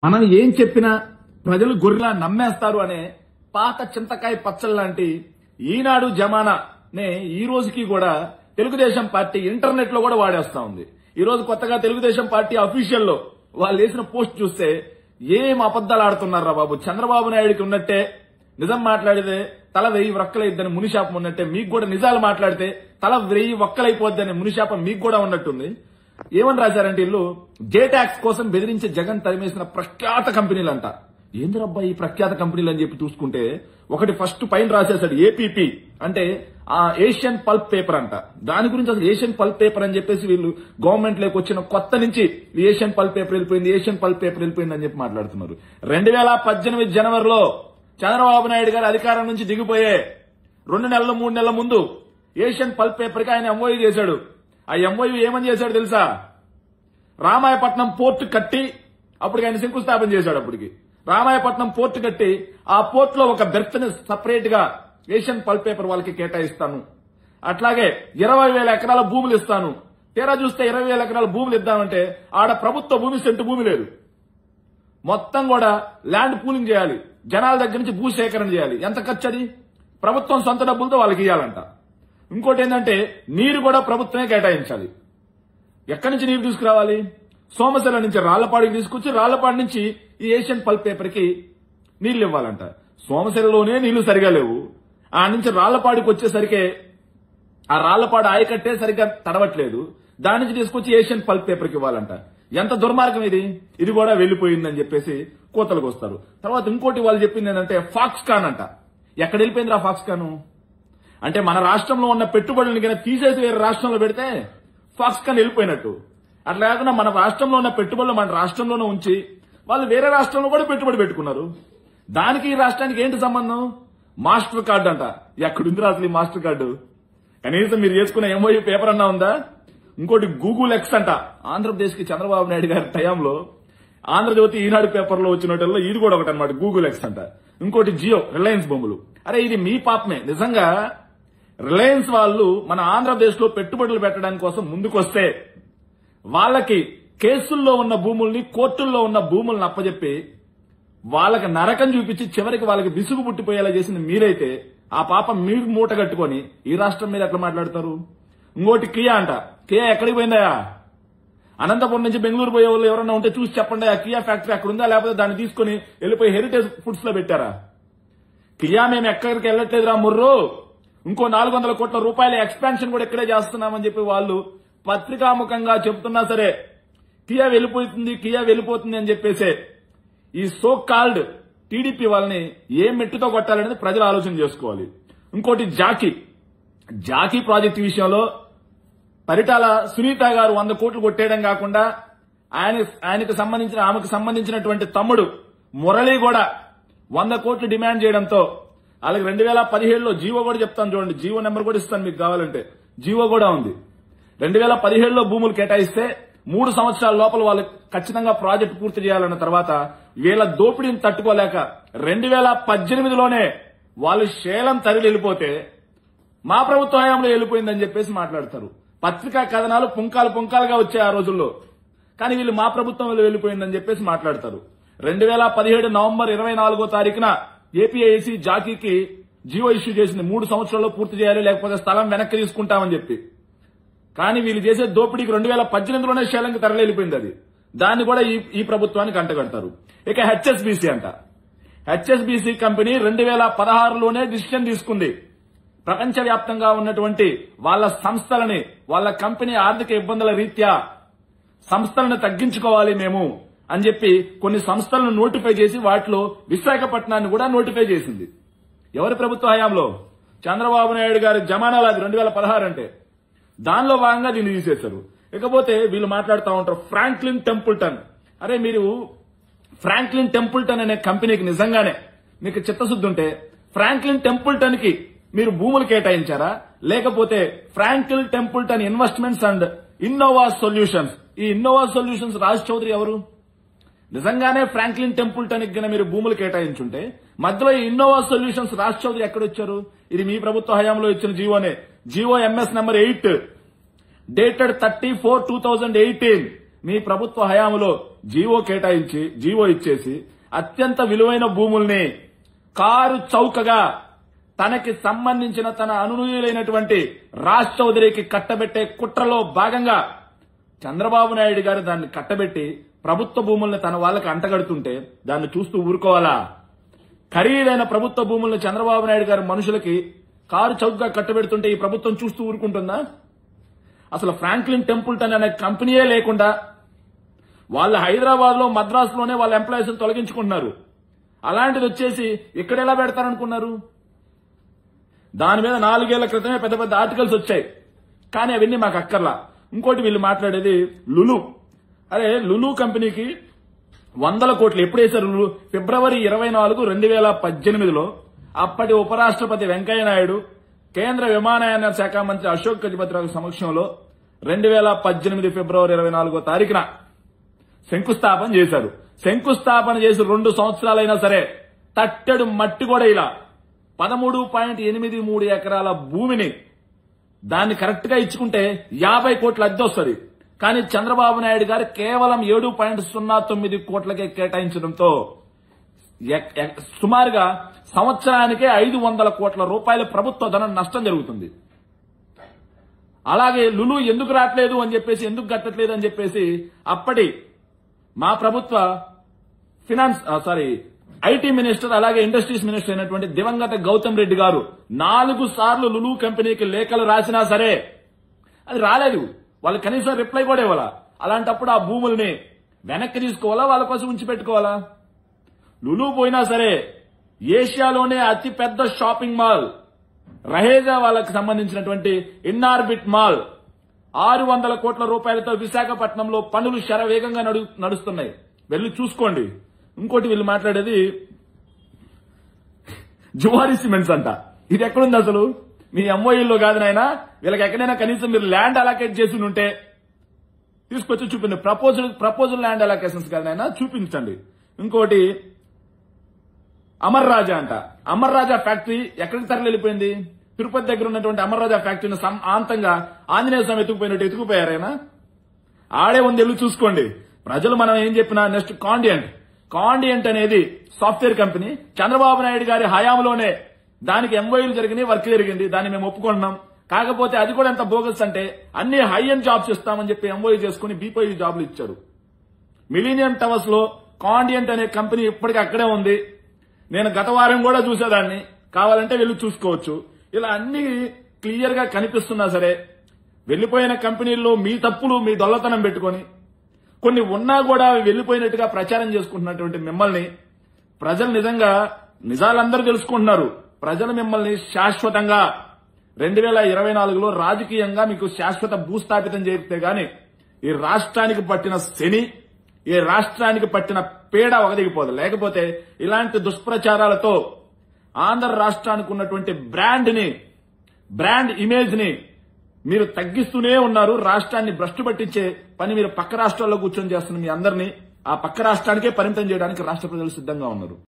మనం ఏం చెప్పినా ప్రజలు గొర్రెలా నమ్మేస్తారు అనే పాత చింతకాయ పచ్చళ్ళ లాంటి ఈనాడు జమానానే ఈ రోజుకి కూడా తెలుగుదేశం పార్టీ ఇంటర్నెట్ లో కూడా వాడేస్తా ఉంది ఈ రోజు కొత్తగా తెలుగుదేశం పార్టీ అఫీషియల్ లో వాళ్ళు వేసిన పోస్ట్ చూస్తే ఏం అబద్దాలు ఆడుతున్నారా బాబు చంద్రబాబు నాయుడికి ఉన్నట్టే నిజం మాట్లాడితే తల వెయ్యి వక్కలైద్దని మునిశాపం ఉన్నట్టే మీకు కూడా నిజాలు మాట్లాడితే తల వెయ్యి వక్కలైపోద్దని మునిశాపం మీకు కూడా ఉన్నట్టుంది ఏమని రాశారంటే వీళ్ళు జే ట్యాక్స్ కోసం బెదిరించే జగన్ తరిమేసిన ప్రఖ్యాత కంపెనీలంట ఏందిరబ్బా ఈ ప్రఖ్యాత కంపెనీలు అని చెప్పి చూసుకుంటే ఒకటి ఫస్ట్ పైన రాసేసాడు ఏపీపీ అంటే ఆ ఏషియన్ పల్ప్ పేపర్ అంట దాని గురించి అసలు ఏషియన్ పల్ప్ పేపర్ అని చెప్పేసి వీళ్ళు గవర్నమెంట్ లోకి వచ్చిన కొత్త నుంచి ఈ ఏషియన్ పల్ప్ పేపర్ వెళ్ళిపోయింది ఏషియన్ పల్ప్ పేపర్ వెళ్ళిపోయింది అని చెప్పి మాట్లాడుతున్నారు రెండు వేల పద్దెనిమిది జనవరిలో చంద్రబాబు నాయుడు గారు అధికారం నుంచి దిగిపోయే రెండు నెలల మూడు నెలల ముందు ఏషియన్ పల్ప్ పేపర్ కి ఆయన ఎంఓయూ చేశాడు ఆ ఎంఓయూ ఏమని చేశాడు తెలుసా రామాయపట్నం పోర్టు కట్టి అప్పటికి ఆయన శంకుస్థాపన చేశాడు అప్పటికి రామాయపట్నం పోర్టు కట్టి ఆ పోర్ట్ లో ఒక బెర్త్ ని సపరేట్ గా ఏషియన్ పల్ప్ పేపర్ వాళ్ళకి కేటాయిస్తాను అట్లాగే ఇరవై వేల ఎకరాల భూములు ఇస్తాను తీరా చూస్తే ఇరవై వేల ఎకరాల భూములు ఇద్దామంటే ఆడ ప్రభుత్వ భూమి సెంటు భూమి లేదు మొత్తం కూడా ల్యాండ్ పూలింగ్ చేయాలి జనాల దగ్గర నుంచి భూ సేకరణ చేయాలి ఎంత ఖర్చు అది ప్రభుత్వం సొంత డబ్బులతో వాళ్ళకి ఇవ్వాలంట ఇంకోటి ఏంటంటే నీరు కూడా ప్రభుత్వమే కేటాయించాలి ఎక్కడి నుంచి నీరు తీసుకురావాలి సోమశిల నుంచి రాళ్లపాడికి తీసుకొచ్చి రాళ్లపాడి నుంచి ఈ ఏషియన్ పల్ప్ పేపర్ కి నీళ్లు ఇవ్వాలంట సోమశిలలోనే నీళ్లు సరిగా లేవు ఆ నుంచి రాళ్లపాడికి వచ్చేసరికి ఆ రాళ్లపాడు ఆయకట్టే సరిగ్గా తడవట్లేదు దాని నుంచి తీసుకొచ్చి ఏషియన్ పల్ప్ పేపర్ కి ఇవ్వాలంట ఎంత దుర్మార్గం ఇది ఇది కూడా వెళ్లిపోయిందని చెప్పేసి కోతలకు వస్తారు తర్వాత ఇంకోటి వాళ్ళు చెప్పింది ఏంటంటే ఫాక్స్కాన్ అంట ఎక్కడ వెళ్ళిపోయింది ఆ ఫాక్స్కాన్ అంటే మన రాష్ట్రంలో ఉన్న పెట్టుబడులను కనుక తీసేసి వేరే రాష్ట్రంలో పెడితే ఫాక్స్కాన్ వెళ్ళిపోయినట్టు అట్లా కాకుండా మన రాష్ట్రంలో ఉన్న పెట్టుబడులు మన రాష్ట్రంలోనే ఉంచి వాళ్ళు వేరే రాష్ట్రంలో కూడా పెట్టుబడి పెట్టుకున్నారు దానికి ఈ రాష్ట్రానికి ఏంటి సంబంధం మాస్టర్ కార్డు అంట ఎక్కడుంది అసలు ఈ మాస్టర్ కార్డు కనీసం మీరు చేసుకున్న ఎంఓయూ పేపర్ అన్నా ఉందా ఇంకోటి గూగుల్ ఎక్స్ అంట ఆంధ్రప్రదేశ్ కి చంద్రబాబు నాయుడు గారి టైంలో ఆంధ్రజ్యోతి ఈనాడు పేపర్ లో వచ్చినట్లో ఇది కూడా ఒకటి అనమాట గూగుల్ ఎక్స్ అంట ఇంకోటి జియో రిలయన్స్ బొమ్మలు అరే ఇది మీ పాపమే నిజంగా రిలయన్స్ వాళ్ళు మన ఆంధ్రప్రదేశ్ లో పెట్టుబడులు పెట్టడానికి కోసం ముందుకొస్తే వాళ్ళకి కేసుల్లో ఉన్న భూముల్ని కోర్టుల్లో ఉన్న భూములను అప్పజెప్పి వాళ్ళకి నరకం చూపించి చివరికి వాళ్ళకి విసుగు పుట్టిపోయేలా చేసింది మీరైతే ఆ పాపం మీరు మూట కట్టుకొని ఈ రాష్ట్రం మీద ఎట్లా మాట్లాడతారు ఇంకోటి కియా అంట కియా ఎక్కడికి పోయిందయా అనంతపురం నుంచి బెంగళూరు పోయే వాళ్ళు ఎవరన్నా ఉంటే చూసి చెప్పండి ఆ కియా ఫ్యాక్టరీ అక్కడ ఉందా లేకపోతే దాన్ని తీసుకొని వెళ్ళిపోయి హెరిటేజ్ ఫుడ్స్ లో పెట్టారా కియా మేము ఎక్కడికి వెళ్ళట్లేదురా ముర్రు ఇంకో నాలుగు వందల కోట్ల రూపాయల ఎక్స్పాన్షన్ కూడా ఇక్కడే చేస్తున్నామని చెప్పి వాళ్ళు పత్రికాముఖంగా చెప్తున్నా సరే కియా వెళ్ళిపోతుంది కియా వెళ్ళిపోతుంది అని చెప్పేసే ఈ సో కాల్డ్ టీడీపీ వాళ్ళని ఏ మెట్టుతో కొట్టాలనేది ప్రజలు ఆలోచన చేసుకోవాలి ఇంకోటి జాకీ జాకీ ప్రాజెక్టు విషయంలో పరిటాల సునీత గారు వంద కోట్లు కొట్టేయడం కాకుండా ఆయన ఆయనకు సంబంధించిన ఆమెకు సంబంధించినటువంటి తమ్ముడు మురళి కూడా వంద కోట్లు డిమాండ్ చేయడంతో అలాగే రెండు వేల పదిహేడులో జీవో కూడా చెప్తాను చూడండి జీవో నెంబర్ కూడా ఇస్తాను మీకు కావాలంటే జీవో కూడా ఉంది రెండు వేల పదిహేడులో భూములు కేటాయిస్తే మూడు సంవత్సరాల లోపల వాళ్ళు ఖచ్చితంగా ప్రాజెక్టు పూర్తి చేయాలన్న తర్వాత వీళ్ళ దోపిడీని తట్టుకోలేక రెండు వేల పద్దెనిమిదిలోనే వాళ్ళు శేలం తరలి వెళ్ళిపోతే మా ప్రభుత్వ హయాంలో వెళ్ళిపోయిందని చెప్పేసి మాట్లాడతారు పత్రికా కథనాలు పుంకాలు పుంకాలుగా వచ్చాయి ఆ రోజుల్లో కానీ వీళ్ళు మా ప్రభుత్వంలో వెళ్ళిపోయిందని చెప్పేసి మాట్లాడతారు రెండు వేల పదిహేడు నవంబర్ ఇరవై నాలుగో తారీఖున ఏపీఐసి జాకీకి జియో ఇష్యూ చేసింది మూడు సంవత్సరాల్లో పూర్తి చేయాలి లేకపోతే స్థలం వెనక్కి తీసుకుంటామని చెప్పి కానీ వీళ్ళు చేసే దోపిడీకి రెండు వేల పద్దెనిమిదిలోనే శైలంకి తరలిపోయింది అది దాన్ని కూడా ఈ ఈ ప్రభుత్వానికి అంటగడతారు ఇక హెచ్ఎస్బీసీ అంట హెచ్ఎస్బీసీ కంపెనీ రెండు వేల పదహారులోనే డిసిషన్ తీసుకుంది ప్రపంచవ్యాప్తంగా ఉన్నటువంటి వాళ్ళ సంస్థలని వాళ్ళ కంపెనీ ఆర్థిక ఇబ్బందుల రీత్యా సంస్థలను తగ్గించుకోవాలి మేము అని చెప్పి కొన్ని సంస్థలను నోటిఫై చేసి వాటిలో విశాఖపట్నాన్ని కూడా నోటిఫై చేసింది ఎవరి ప్రభుత్వ హయాంలో చంద్రబాబు నాయుడు గారి జమానాలు అది రెండు వేల పదహారు అంటే దానిలో భాగంగా దీన్ని తీసేశారు ఇకపోతే వీళ్ళు మాట్లాడుతూ ఉంటారు ఫ్రాంక్లిన్ టెంపుల్టన్ అరే మీరు ఫ్రాంక్లిన్ టెంపుల్టన్ అనే కంపెనీకి నిజంగానే మీకు చిత్తశుద్ధి ఉంటే ఫ్రాంక్లిన్ టెంపుల్టన్ కి మీరు భూములు కేటాయించారా లేకపోతే Franklin Templeton investments and Innova solutions ఈ ఇన్నోవా సొల్యూషన్స్ రాజ్ చౌదరి ఎవరు నిజంగానే ఫ్రాంక్లిన్ టెంపుల్టన్ కి మీరు భూములు కేటాయించుంటే మధ్యలో ఈ ఇన్నోవా సొల్యూషన్స్ రాజ్ చౌదరి ఎక్కడొచ్చారు ఇది మీ ప్రభుత్వ హయాంలో ఇచ్చిన జీవోనే GO MS number eight dated thirty four two thousand eighteen మీ ప్రభుత్వ హయాంలో జీవో కేటాయించి జీవో ఇచ్చేసి అత్యంత విలువైన భూముల్ని కారు చౌకగా తనకి సంబంధించిన తన అనునీయులైనటువంటి రాజ్ చౌదరికి కట్టబెట్టే కుట్రలో భాగంగా చంద్రబాబు నాయుడు గారు దాన్ని కట్టబెట్టి ప్రభుత్వ భూముల్ని తన వాళ్ళకి అంటగడుతుంటే దాన్ని చూస్తూ ఊరుకోవాలా ఖరీదైన ప్రభుత్వ భూములను చంద్రబాబు నాయుడు గారి మనుషులకి కారు చౌకగా కట్టబెడుతుంటే ఈ ప్రభుత్వం చూస్తూ ఊరుకుంటుందా అసలు ఫ్రాంక్లిన్ టెంపుల్టన్ అనే కంపెనీయే లేకుండా వాళ్ళ హైదరాబాద్ లో మద్రాసులోనే వాళ్ళ ఎంప్లాయీస్ తొలగించుకుంటున్నారు అలాంటిది వచ్చేసి ఇక్కడ ఎలా పెడతారనుకున్నారు దాని మీద నాలుగేళ్ల క్రితమే పెద్ద పెద్ద ఆర్టికల్స్ వచ్చాయి కానీ అవన్నీ మాకు అక్కర్లా ఇంకోటి వీళ్ళు మాట్లాడేది లులు అరే లులు కంపెనీకి వందల కోట్లు ఎప్పుడు వేశారు లులు ఫిబ్రవరి ఇరవై నాలుగు రెండు వేల పద్దెనిమిదిలో అప్పటి ఉపరాష్ట్రపతి వెంకయ్య నాయుడు కేంద్ర విమానయాన శాఖ మంత్రి అశోక్ గజపతిరావు సమక్షంలో రెండు వేల పద్దెనిమిది ఫిబ్రవరి ఇరవై నాలుగో తారీఖున శంకుస్థాపన చేశారు శంకుస్థాపన చేసి రెండు సంవత్సరాలైనా సరే తట్టెడు మట్టి కూడా ఇలా పదమూడు పాయింట్ ఎనిమిది మూడు ఎకరాల భూమిని దాన్ని కరెక్ట్ గా ఇచ్చుకుంటే యాభై కోట్ల అద్దె వస్తుంది కానీ చంద్రబాబు నాయుడు గారు కేవలం ఏడు పాయింట్ సున్నా తొమ్మిది కోట్లకే కేటాయించడంతో ఎక్- ఎక్- సుమారుగా సంవత్సరానికే ఐదు వందల కోట్ల రూపాయల ప్రభుత్వ ధనం నష్టం జరుగుతుంది అలాగే లులు ఎందుకు రావట్లేదు అని చెప్పేసి ఎందుకు కట్టట్లేదు అని చెప్పేసి అప్పటి మా ప్రభుత్వ ఫినాన్స్ ఆ, సారీ ఐటీ మినిస్టర్ అలాగే ఇండస్ట్రీస్ మినిస్టర్ అయినటువంటి దివంగత గౌతమ్ రెడ్డి గారు నాలుగు సార్లు లులు కంపెనీకి లేఖలు రాసినా సరే అది రాలేదు వాళ్ళు కనీసం రిప్లై కూడా ఇవ్వాలా అలాంటప్పుడు ఆ భూముల్ని వెనక్కి తీసుకోవాలా వాళ్ళ కోసం ఉంచి పెట్టుకోవాలా లులు పోయినా సరే ఏషియాలోనే అతి పెద్ద షాపింగ్ మాల్ రహేజా వాళ్ళకి సంబంధించినటువంటి ఇన్నార్బిట్ మాల్ ఆరు వందల కోట్ల రూపాయలతో విశాఖపట్నంలో పనులు శరవేగంగా నడు నడుస్తున్నాయి వెళ్ళి చూసుకోండి ఇంకోటి వీళ్ళు మాట్లాడేది జువారీ సిమెంట్స్ అంట ఇది ఎక్కడుంది అసలు మీ ఎంఓఈలో కాదు నాయనా వీళ్ళకి ఎక్కడైనా కనీసం మీరు ల్యాండ్ అలాకేట్ చేసి ఉంటే తీసుకొచ్చి చూపించండి ప్రపోజల్ ప్రపోజల్ ల్యాండ్ అలాకేషన్స్ కాదు నాయనా చూపించండి ఇంకోటి అమర్ రాజా అంట అమర్ రాజా ఫ్యాక్టరీ ఎక్కడికి తరలి వెళ్ళిపోయింది తిరుపతి దగ్గర ఉన్నటువంటి అమర్ రాజా ఫ్యాక్టరీని సం- ఆంతంగా ఆంజనేయ స్వామి ఎత్తుకుపోయినట్టు ఎత్తుకుపోయారైనా ఆడే ఉంది వెళ్ళి చూసుకోండి ప్రజలు మనం ఏం చెప్పినా నెక్స్ట్ కాండియంట్ కాండియంట్ అనేది సాఫ్ట్వేర్ కంపెనీ చంద్రబాబు నాయుడు గారి హయాంలోనే దానికి ఎంఓయూలు జరిగినాయి వర్క్ జరిగింది దాన్ని మేము ఒప్పుకుంటున్నాం కాకపోతే అది కూడా ఎంత బోగస్ అంటే అన్ని హై అండ్ జాబ్స్ ఇస్తామని చెప్పి ఎంఓయూ చేసుకుని బీపీఐ జాబ్లు ఇచ్చారు మిలీనియం టవర్స్ లో కాండియంట్ అనే కంపెనీ ఇప్పటికీ అక్కడే ఉంది నేను గత వారం కూడా చూసేదాన్ని కావాలంటే వెళ్ళి చూసుకోవచ్చు ఇలా అన్ని క్లియర్ గా కనిపిస్తున్నా సరే వెళ్లిపోయిన కంపెనీల్లో మీ తప్పులు మీ దొల్లతనం పెట్టుకొని కొన్ని ఉన్నా కూడా అవి వెళ్లిపోయినట్టుగా ప్రచారం చేసుకుంటున్నటువంటి మిమ్మల్ని ప్రజలు నిజంగా నిజాలందరూ తెలుసుకుంటున్నారు ప్రజలు మిమ్మల్ని శాశ్వతంగా రెండు వేల ఇరవై నాలుగులో రాజకీయంగా మీకు శాశ్వత భూస్థాపితం చేస్తే గాని ఈ రాష్ట్రానికి పట్టిన శని ఈ రాష్ట్రానికి పట్టిన పీడ ఒకదిగిపోదు లేకపోతే ఇలాంటి దుష్ప్రచారాలతో ఆంధ్ర రాష్ట్రానికి ఉన్నటువంటి బ్రాండ్ ని బ్రాండ్ ఇమేజ్ ని మీరు తగ్గిస్తూనే ఉన్నారు రాష్ట్రాన్ని భ్రష్టు పట్టించే పని మీరు పక్క రాష్ట్రాల్లో కూర్చొని చేస్తున్న మీ అందరినీ ఆ పక్క రాష్ట్రానికే పరిమితం చేయడానికి రాష్ట్ర ప్రజలు సిద్ధంగా ఉన్నారు